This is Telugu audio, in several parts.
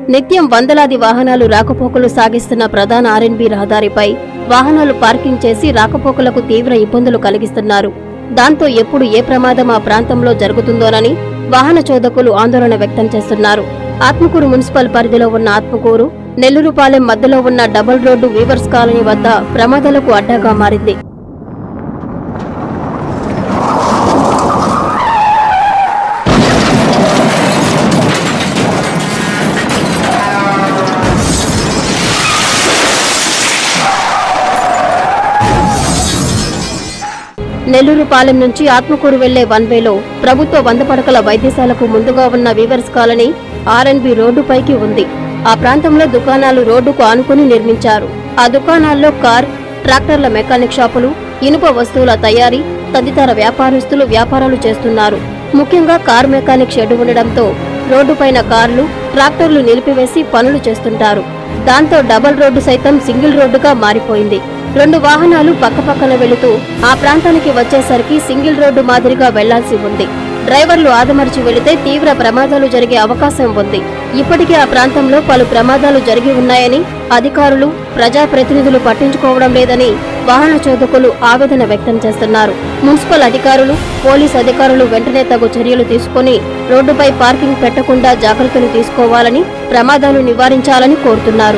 నిత్యం వందలాది వాహనాలు రాకపోకలు సాగిస్తున్న ప్రధాన ఆర్ఎన్బి రహదారిపై వాహనాలు పార్కింగ్ చేసి రాకపోకలకు తీవ్ర ఇబ్బందులు కలిగిస్తున్నారు దాంతో ఎప్పుడు ఏ ప్రమాదం ఆ ప్రాంతంలో జరుగుతుందోనని వాహన చోదకులు ఆందోళన వ్యక్తం చేస్తున్నారు ఆత్మకూరు మున్సిపల్ పరిధిలో ఉన్న ఆత్మకూరు నెల్లూరుపాలెం మధ్యలో ఉన్న డబుల్ రోడ్డు వీవర్స్ కాలనీ వద్ద ప్రమాదాలకు అడ్డాగా మారింది నెల్లూరుపాలెం నుంచి ఆత్మకూరు వెళ్లే వన్ వేలో ప్రభుత్వ వంద పడకల వైద్యశాలకు ముందుగా ఉన్న వీవర్స్ కాలనీ ఆర్ఎన్బి రోడ్డుపైకి ఉంది ఆ ప్రాంతంలో దుకాణాలు రోడ్డుకు ఆనుకుని నిర్మించారు ఆ దుకాణాల్లో కార్ ట్రాక్టర్ల మెకానిక్ షాపులు ఇనుప వస్తువుల తయారీ తదితర వ్యాపారస్తులు వ్యాపారాలు చేస్తున్నారు ముఖ్యంగా కార్ మెకానిక్ షెడ్ ఉండడంతో రోడ్డుపైన కార్లు ట్రాక్టర్లు నిలిపివేసి పనులు చేస్తుంటారు దాంతో డబుల్ రోడ్డు సైతం సింగిల్ రోడ్డుగా మారిపోయింది రెండు వాహనాలు పక్కపక్కన వెళుతూ ఆ ప్రాంతానికి వచ్చేసరికి సింగిల్ రోడ్డు మాదిరిగా వెళ్లాల్సి ఉంది డ్రైవర్లు ఆదమర్చి వెళితే తీవ్ర ప్రమాదాలు జరిగే అవకాశం ఉంది ఇప్పటికే ఆ ప్రాంతంలో పలు ప్రమాదాలు జరిగి ఉన్నాయని అధికారులు ప్రజాప్రతినిధులు పట్టించుకోవడం లేదని వాహన చోదకులు ఆవేదన వ్యక్తం చేస్తున్నారు మున్సిపల్ అధికారులు పోలీస్ అధికారులు వెంటనే తగు చర్యలు తీసుకుని రోడ్డుపై పార్కింగ్ పెట్టకుండా జాగ్రత్తలు తీసుకోవాలని ప్రమాదాలు నివారించాలని కోరుతున్నారు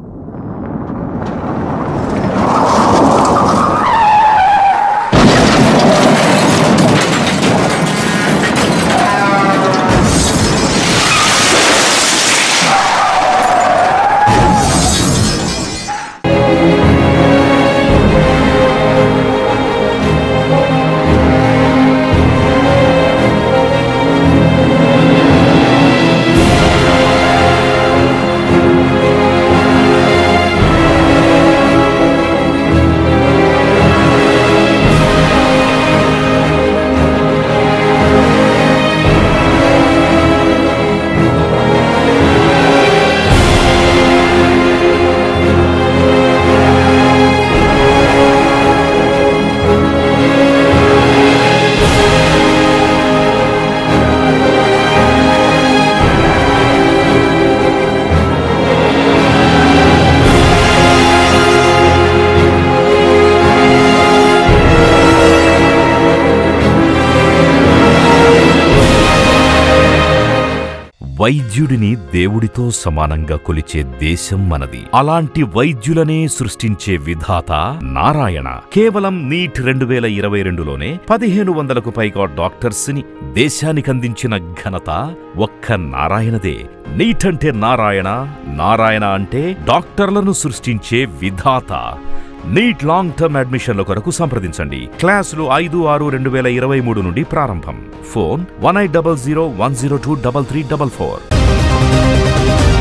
వైద్యుడిని దేవుడితో సమానంగా కొలిచే దేశం మనది అలాంటి వైద్యులనే సృష్టించే విధాత నారాయణ కేవలం నీట్ రెండు వేల ఇరవై రెండులోనే పదిహేను వందలకు పైగా డాక్టర్స్ ని దేశానికి అందించిన ఘనత ఒక్క నారాయణదే నీట్ అంటే నారాయణ నారాయణ అంటే డాక్టర్లను సృష్టించే విధాత నీట్ లాంగ్ టర్మ్ అడ్మిషన్ల కొరకు సంప్రదించండి క్లాసులు ఐదు ఆరు రెండు వేల ఇరవై మూడు నుండి ప్రారంభం phone one eight double zero one zero two double three double four